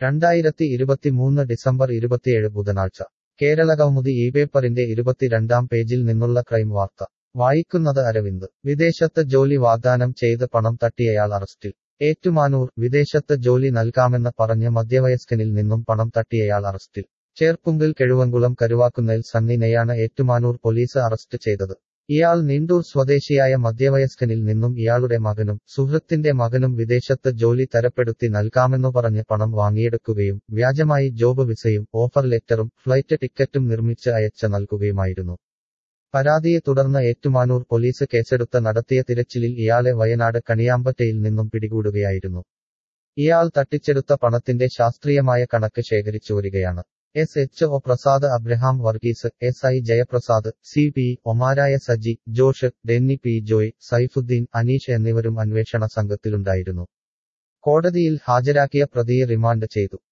രണ്ടായിരത്തി ഇരുപത്തിമൂന്ന് ഡിസംബർ ഇരുപത്തിയേഴ് ബുധനാഴ്ച കേരളകൗമുദി ഈ പേപ്പറിന്റെ ഇരുപത്തിരണ്ടാം പേജിൽ നിന്നുള്ള ക്രൈം വാർത്ത വായിക്കുന്നത് അരവിന്ദ് വിദേശത്ത് ജോലി വാഗ്ദാനം ചെയ്ത് പണം തട്ടിയയാൾ അറസ്റ്റിൽ ഏറ്റുമാനൂർ വിദേശത്ത് ജോലി നൽകാമെന്ന് പറഞ്ഞ് മധ്യവയസ്കനിൽ നിന്നും പണം തട്ടിയയാൾ അറസ്റ്റിൽ ചേർപ്പുങ്കിൽ കിഴുവങ്കുളം കരുവാക്കുന്നേൽ സണ്ണിനെയാണ് ഏറ്റുമാനൂർ പോലീസ് അറസ്റ്റ് ചെയ്തത് ഇയാൾ നീണ്ടൂർ സ്വദേശിയായ മധ്യവയസ്കനിൽ നിന്നും ഇയാളുടെ മകനും സുഹൃത്തിന്റെ മകനും വിദേശത്ത് ജോലി തരപ്പെടുത്തി നൽകാമെന്നു പറഞ്ഞ് പണം വാങ്ങിയെടുക്കുകയും വ്യാജമായി ജോബ് വിസയും ഓഫർ ലെറ്ററും ഫ്ലൈറ്റ് ടിക്കറ്റും നിർമ്മിച്ച് അയച്ച് നൽകുകയുമായിരുന്നു പരാതിയെ തുടർന്ന് ഏറ്റുമാനൂർ പോലീസ് കേസെടുത്ത് നടത്തിയ തിരച്ചിലിൽ ഇയാളെ വയനാട് കണിയാമ്പറ്റയിൽ നിന്നും പിടികൂടുകയായിരുന്നു ഇയാൾ തട്ടിച്ചെടുത്ത പണത്തിന്റെ ശാസ്ത്രീയമായ കണക്ക് ശേഖരിച്ചു വരികയാണ് S H O Prasad Abraham Varghese S I Jayaprasad C P ഒമാരായ സജി ജോഷ് ഡെന്നി പി ജോയ് സൈഫുദ്ദീൻ അനീഷ് എന്നിവരും അന്വേഷണ സംഘത്തിലുണ്ടായിരുന്നു കോടതിയിൽ ഹാജരാക്കിയ പ്രതിയെ റിമാൻഡ് ചെയ്തു